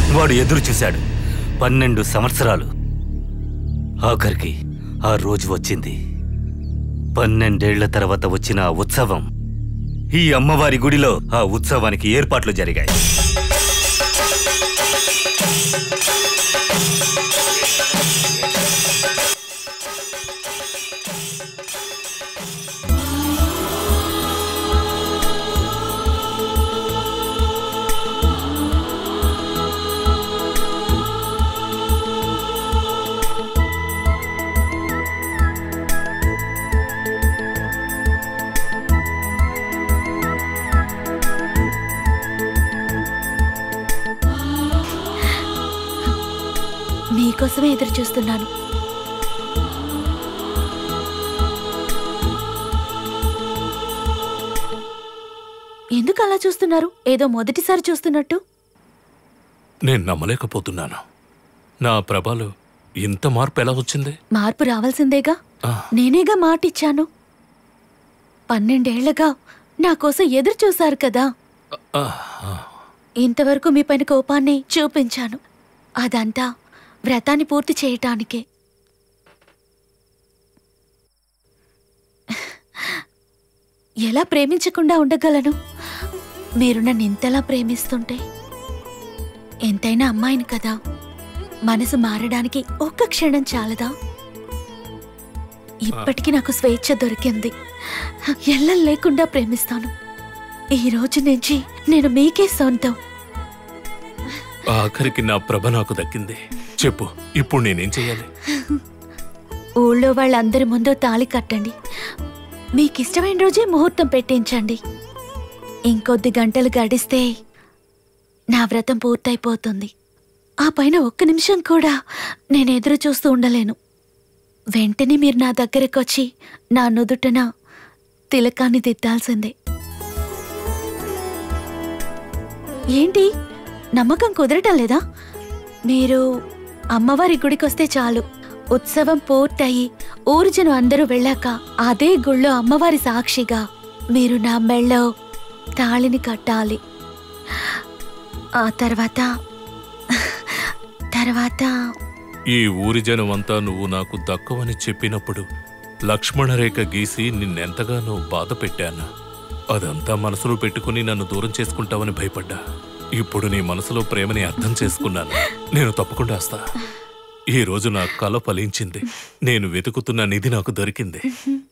వాడు ఎదురు చూశాడు పన్నెండు సంవత్సరాలు ఆఖరికి ఆ రోజు వచ్చింది పన్నెండేళ్ల తర్వాత వచ్చిన ఆ ఉత్సవం ఈ అమ్మవారి గుడిలో ఆ ఉత్సవానికి ఏర్పాట్లు జరిగాయి మీకోసమే ఎదురు చూస్తున్నాను ఎందుకు అలా చూస్తున్నారు ఏదో మొదటిసారి చూస్తున్నట్టు నేను నమ్మలేకపోతున్నాను నా ప్రభలో ఇంత మార్పు ఎలా వచ్చింది మార్పు రావాల్సిందేగా ఆ, నేనేగా మాటిచ్చాను పన్నెండేళ్లగా నా కోసం ఎదురు చూశారు కదా ఆ, ఆ. ఇంతవరకు మీ పైన కోపాన్ని చూపించాను అదంతా వ్రతాన్ని పూర్తి చేయటానికే ఎలా ప్రేమించకుండా ఉండగలను మీరు నన్ను ఇంతలా ప్రేమిస్తుంటే ఎంతైనా అమ్మాయిని కదా మనసు మారడానికి ఒక్క క్షణం చాలదా ఇప్పటికీ నాకు స్వేచ్ఛ దొరికింది ఎల్లం లేకుండా ప్రేమిస్తాను ఈ రోజు నుంచి నేను మీకే సొంతం ఆఖరికి నా ప్రభ నాకు దక్కింది చెప్పు ఇప్పుడు నేనేం చేయాలి ఊళ్ళో వాళ్ళందరి ముందు తాళి కట్టండి మీకు ఇష్టమైన రోజే ముహూర్తం పెట్టించండి ఇంకొద్ది గంటలు గడిస్తే నా వ్రతం పూర్తయిపోతుంది ఆ పైన ఒక్క నిమిషం కూడా నేను ఎదురు చూస్తూ ఉండలేను వెంటనే మీరు నా దగ్గరకు వచ్చి నా నుదుటన తిలకాన్ని దిద్దాల్సిందే ఏంటి నమ్మకం కుదరటం లేదా మీరు అమ్మవారి గుడికొస్తే చాలు ఉత్సవం పూర్తయి ఊరు జనం అందరూ వెళ్ళాక అదే గుళ్ళో అమ్మవారి సాక్షిగా మీరు నా మెళ్ళో తాళిని కట్టాలి ఆ తర్వాత తర్వాత ఈ ఊరి జనం అంతా నువ్వు నాకు దక్కవని చెప్పినప్పుడు లక్ష్మణరేఖ గీసి నిన్నెంతగానో బాధ పెట్టాను అదంతా మనసులో పెట్టుకుని నన్ను దూరం చేసుకుంటావని భయపడ్డా ఇప్పుడు నీ మనసులో ప్రేమని అర్థం చేసుకున్నాను నేను తప్పకుండా వస్తా ఈ రోజు నా కల ఫలించింది నేను వెతుకుతున్న నిధి నాకు దొరికింది